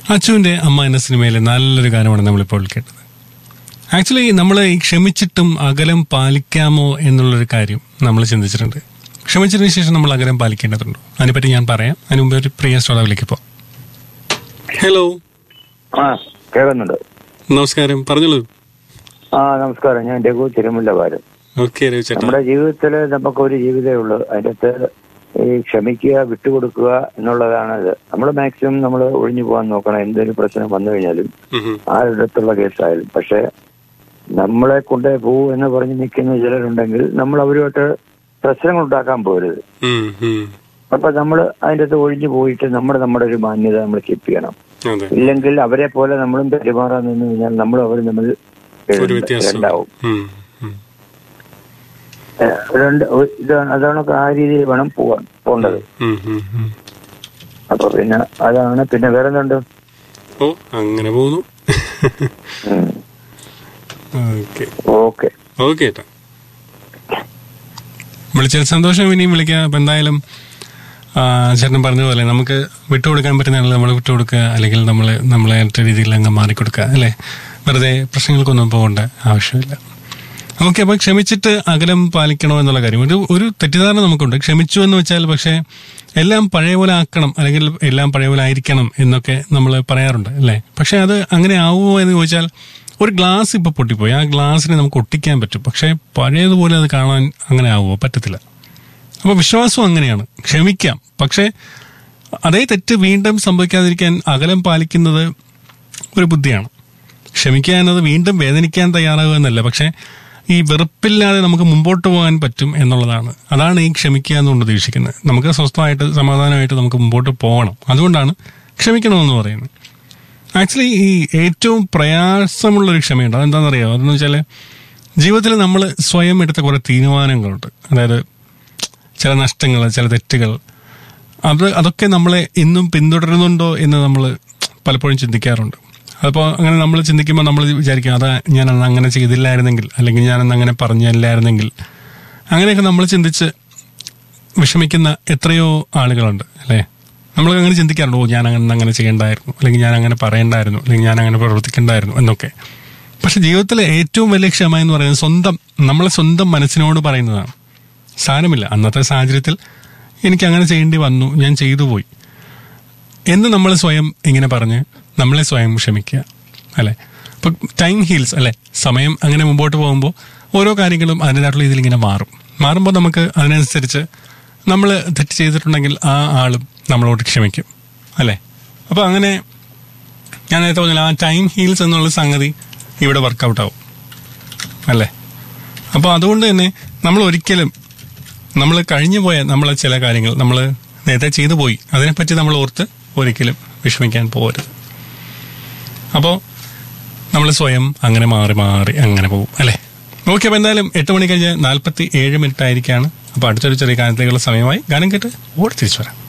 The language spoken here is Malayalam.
അച്ചുവിന്റെ അമ്മ എന്ന സിനിമയിലെ നല്ലൊരു ഗാനമാണ് നമ്മളിപ്പോൾ കേട്ടത് ആക്ച്വലി നമ്മൾ ഈ ക്ഷമിച്ചിട്ടും അകലം പാലിക്കാമോ എന്നുള്ളൊരു കാര്യം നമ്മൾ ചിന്തിച്ചിട്ടുണ്ട് ക്ഷമിച്ചതിന് ശേഷം നമ്മൾ അകലം പാലിക്കേണ്ടതുണ്ടോ അതിനെപ്പറ്റി ഞാൻ പറയാം അതിന് മുമ്പ് ഒരു പ്രിയ ശ്രോതാവിലേക്ക് പോ ഹലോ ആ കേൾക്കുന്നുണ്ട് നമസ്കാരം പറഞ്ഞോളൂ ആ നമസ്കാരം ഞാൻ രഘു തിരുമുല്ല വാരൻ ഓക്കെ രവിചേട്ടാ നമ്മുടെ ജീവിതത്തിൽ നമുക്ക് ഒരു ജീവിതമേ ഉള്ളൂ അതിനകത്ത് ഈ ക്ഷമിക്കുക വിട്ടുകൊടുക്കുക എന്നുള്ളതാണ് ഇത് നമ്മൾ മാക്സിമം നമ്മൾ ഒഴിഞ്ഞു പോകാൻ നോക്കണം എന്തെങ്കിലും പ്രശ്നം വന്നു കഴിഞ്ഞാലും ആരുടെടുത്തുള്ള കേസായാലും പക്ഷെ നമ്മളെ കൊണ്ടേ പോകൂ എന്ന് പറഞ്ഞ് നിൽക്കുന്ന ചിലരുണ്ടെങ്കിൽ നമ്മൾ അവരുമായിട്ട് പ്രശ്നങ്ങൾ ഉണ്ടാക്കാൻ പോരുത് അപ്പൊ നമ്മൾ അതിൻ്റെ അകത്ത് ഒഴിഞ്ഞു പോയിട്ട് നമ്മുടെ നമ്മുടെ ഒരു മാന്യത നമ്മൾ കീപ്പ് ചെയ്യണം അതെ ഇല്ലെങ്കിൽ അവരെ പോലെ നമ്മളും പെരുമാറാൻ നിന്ന് കഴിഞ്ഞാൽ നമ്മളും അവരും തമ്മിൽ ഒരു വ്യത്യാസം രണ്ടാവും ഉം, ഉം. ഏഹ് രണ്ട് ഒ- ഇതാണ് അതാണ് ആ രീതിയിൽ വേണം പോവാൻ പോകേണ്ടത് ഉം, ഉം, ഉം. അപ്പൊ പിന്നെ അതാണ് പിന്നെ വേറെ എന്തുണ്ട് ഓ അങ്ങനെ പോകുന്നു ഉം. ഓക്കെ ഓക്കെ ഓക്കെ ഏട്ടാ വിളിച്ചതിൽ സന്തോഷം ഇനിയും വിളിക്കാം അപ്പൊ എന്തായാലും ആ, ചേട്ടൻ പറഞ്ഞ പോലെ നമുക്ക് വിട്ടുകൊടുക്കാൻ പറ്റുന്നതാണെങ്കിൽ നമ്മൾ വിട്ടുകൊടുക്കുക അല്ലെങ്കിൽ നമ്മൾ നമ്മളെ രീതിയിൽ അങ്ങ് മാറിക്കൊടുക്കുക അല്ലേ വെറുതെ പ്രശ്നങ്ങൾക്കൊന്നും പോകേണ്ട ആവശ്യമില്ല ഓക്കെ അപ്പൊ ക്ഷമിച്ചിട്ട് അകലം പാലിക്കണോ എന്നുള്ള കാര്യം ഒരു ഒരു തെറ്റിദ്ധാരണ നമുക്കുണ്ട് ക്ഷമിച്ചു എന്ന് വെച്ചാൽ പക്ഷേ എല്ലാം പഴയ പോലെ ആക്കണം അല്ലെങ്കിൽ എല്ലാം പഴയ പോലെ ആയിരിക്കണം എന്നൊക്കെ നമ്മൾ പറയാറുണ്ട് അല്ലേ പക്ഷെ അത് അങ്ങനെ ആവുമോ എന്ന് ചോദിച്ചാൽ ഒരു ഗ്ലാസ് ഇപ്പൊ പൊട്ടിപ്പോയി ആ ഗ്ലാസ്സിനെ നമുക്ക് ഒട്ടിക്കാൻ പറ്റും പക്ഷെ പഴയതുപോലെ അത് കാണാൻ അങ്ങനെ ആവുമോ പറ്റത്തില്ല അപ്പൊ വിശ്വാസം അങ്ങനെയാണ് ക്ഷമിക്കാം പക്ഷേ അതേ തെറ്റ് വീണ്ടും സംഭവിക്കാതിരിക്കാൻ അകലം പാലിക്കുന്നത് ഒരു ബുദ്ധിയാണ് ക്ഷമിക്കുക എന്നത് വീണ്ടും വേദനിക്കാൻ തയ്യാറാകുക എന്നല്ല പക്ഷെ ഈ വെറുപ്പില്ലാതെ നമുക്ക് മുമ്പോട്ട് പോകാൻ പറ്റും എന്നുള്ളതാണ് അതാണ് ഈ ക്ഷമിക്കുക എന്നുകൊണ്ട് ഉദ്ദേശിക്കുന്നത് നമുക്ക് സ്വസ്ഥമായിട്ട് സമാധാനമായിട്ട് നമുക്ക് മുമ്പോട്ട് പോകണം അതുകൊണ്ടാണ് ക്ഷമിക്കണമെന്ന് പറയുന്നത് ആക്ച്വലി ഈ ഏറ്റവും പ്രയാസമുള്ളൊരു ക്ഷമയുണ്ട് അതെന്താണെന്നറിയോ അതെന്ന് വെച്ചാൽ ജീവിതത്തിൽ നമ്മൾ സ്വയം എടുത്ത കുറെ തീരുമാനങ്ങളുണ്ട് അതായത് ചില നഷ്ടങ്ങൾ ചില തെറ്റുകൾ അത് അതൊക്കെ നമ്മളെ ഇന്നും പിന്തുടരുന്നുണ്ടോ എന്ന് നമ്മൾ പലപ്പോഴും ചിന്തിക്കാറുണ്ട് അപ്പോൾ അങ്ങനെ നമ്മൾ ചിന്തിക്കുമ്പോൾ നമ്മൾ വിചാരിക്കും അതാ ഞാൻ അന്ന് അങ്ങനെ ചെയ്തില്ലായിരുന്നെങ്കിൽ അല്ലെങ്കിൽ ഞാൻ അന്ന് അങ്ങനെ പറഞ്ഞില്ലായിരുന്നെങ്കിൽ അങ്ങനെയൊക്കെ നമ്മൾ ചിന്തിച്ച് വിഷമിക്കുന്ന എത്രയോ ആളുകളുണ്ട് അല്ലേ നമ്മൾ അങ്ങനെ ചിന്തിക്കാറുണ്ട് ഓ ഞാൻ അങ്ങനെ അങ്ങനെ ചെയ്യണ്ടായിരുന്നു അല്ലെങ്കിൽ ഞാൻ അങ്ങനെ പറയണ്ടായിരുന്നു അല്ലെങ്കിൽ ഞാൻ അങ്ങനെ പ്രവർത്തിക്കണ്ടായിരുന്നു എന്നൊക്കെ പക്ഷെ ജീവിതത്തിലെ ഏറ്റവും വലിയ ക്ഷമ എന്ന് പറയുന്നത് സ്വന്തം നമ്മളെ സ്വന്തം മനസ്സിനോട് പറയുന്നതാണ് സാരമില്ല അന്നത്തെ സാഹചര്യത്തിൽ എനിക്ക് അങ്ങനെ ചെയ്യേണ്ടി വന്നു ഞാൻ ചെയ്തു പോയി എന്ന് നമ്മൾ സ്വയം ഇങ്ങനെ പറഞ്ഞ് നമ്മളെ സ്വയം ക്ഷമിക്കുക അല്ലെ ഇപ്പൊ ടൈം ഹീൽസ് അല്ലെ സമയം അങ്ങനെ മുമ്പോട്ട് പോകുമ്പോൾ ഓരോ കാര്യങ്ങളും അതിൻ്റെതായിട്ടുള്ള ഇതിൽ ഇങ്ങനെ മാറും മാറുമ്പോൾ നമുക്ക് അതിനനുസരിച്ച് നമ്മൾ തെറ്റ് ചെയ്തിട്ടുണ്ടെങ്കിൽ ആ ആളും നമ്മളോട് ക്ഷമിക്കും അല്ലെ അപ്പൊ അങ്ങനെ ഞാൻ നേരത്തെ പറഞ്ഞില്ല ആ ടൈം ഹീൽസ് എന്നുള്ള സംഗതി ഇവിടെ വർക്കൗട്ട് ആവും അല്ലേ അപ്പോൾ അതുകൊണ്ട് തന്നെ നമ്മൾ ഒരിക്കലും നമ്മൾ കഴിഞ്ഞു പോയ നമ്മളെ ചില കാര്യങ്ങൾ നമ്മൾ നേരത്തെ ചെയ്തു പോയി അതിനെപ്പറ്റി നമ്മൾ ഓർത്ത് ഒരിക്കലും വിഷമിക്കാൻ പോകരുത് അപ്പോൾ നമ്മൾ സ്വയം അങ്ങനെ മാറി മാറി അങ്ങനെ പോകും അല്ലേ ഓക്കെ അപ്പോൾ എന്തായാലും എട്ട് മണി കഴിഞ്ഞ് നാൽപ്പത്തി ഏഴ് മിനിറ്റ് ആയിരിക്കാണ് അപ്പോൾ അടുത്തൊരു ചെറിയ ഗാനത്തിലേക്കുള്ള സമയമായി ഗാനം കേട്ട് ഓടി തിരിച്ചു വരാം